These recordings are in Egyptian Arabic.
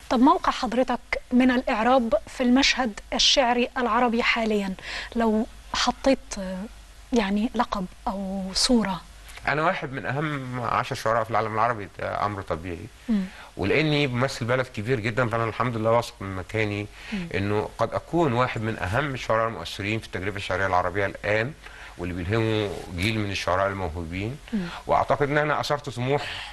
طب موقع حضرتك من الإعراب في المشهد الشعري العربي حاليا لو حطيت آه، يعني لقب أو صورة انا واحد من اهم عشر شعراء في العالم العربي ده امر طبيعي ولاني بمثل بلد كبير جدا فانا الحمد لله واثق من مكاني انه قد اكون واحد من اهم الشعراء المؤثرين في التجربه الشعريه العربيه الان واللي بيلهموا جيل من الشعراء الموهوبين واعتقد ان انا اثرت طموح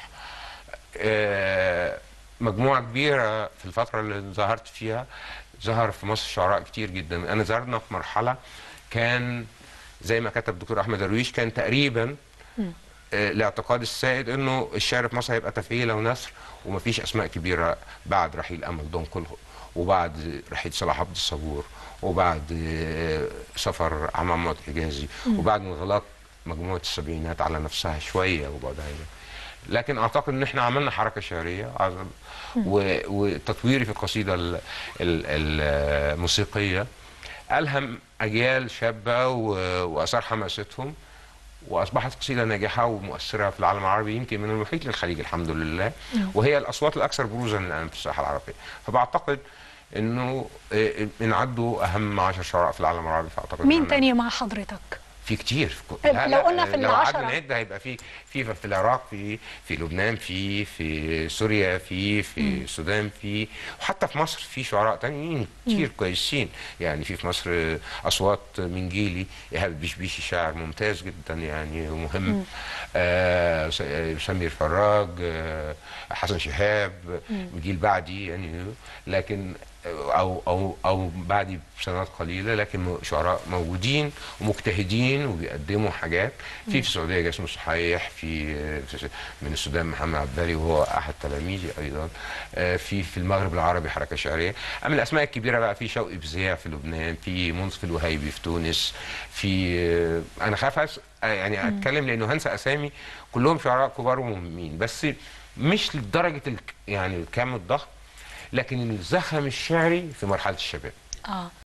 آه، مجموعه كبيره في الفتره اللي ظهرت فيها ظهر في مصر شعراء كتير جدا انا ظهرنا في مرحله كان زي ما كتب الدكتور احمد درويش كان تقريبا آه، الاعتقاد السائد انه الشعر في مصر هيبقى تفعيله ونثر ومفيش اسماء كبيره بعد رحيل امل دنقل وبعد رحيل صلاح عبد الصبور وبعد آه، سفر عم محمد حجازي وبعد انغلاق مجموعه السبعينات على نفسها شويه وبعدها لكن اعتقد ان احنا عملنا حركه شعريه عظم و- وتطويري في القصيده ال- ال- الموسيقيه الهم اجيال شابه و- واثار حماستهم واصبحت قصيده ناجحه ومؤثره في العالم العربي يمكن من المحيط للخليج الحمد لله وهي الاصوات الاكثر بروزا الان في الساحه العربيه فبعتقد انه آه، من عدوا اهم 10 شعراء في العالم العربي فاعتقد مين إن- تاني مع حضرتك؟ في كتير في كو- لو قلنا في لو قعدنا العشرة. نعد هيبقى في في في العراق في في لبنان في في سوريا في في السودان في وحتى في مصر في شعراء تانيين كتير كويسين يعني في في مصر اصوات من جيلي ايهاب البشبيشي شاعر ممتاز جدا يعني ومهم آه س- آه، سمير فراج آه حسن شهاب جيل بعدي يعني لكن او او او بعدي بسنوات قليله لكن م- شعراء موجودين ومجتهدين وبيقدموا حاجات في في السعوديه جاسم الصحيح في في- من السودان محمد عبدالي وهو احد تلاميذي ايضا آه، في في المغرب العربي حركه شعريه اما الاسماء الكبيره بقى في شوقي بزيع في لبنان في منصف الوهيبي في تونس في آه، انا خاف أس... آه، يعني اتكلم لانه هنسى اسامي كلهم شعراء كبار ومهمين بس مش لدرجه الك... يعني الكم الضخم لكن الزخم الشعري في مرحله الشباب اه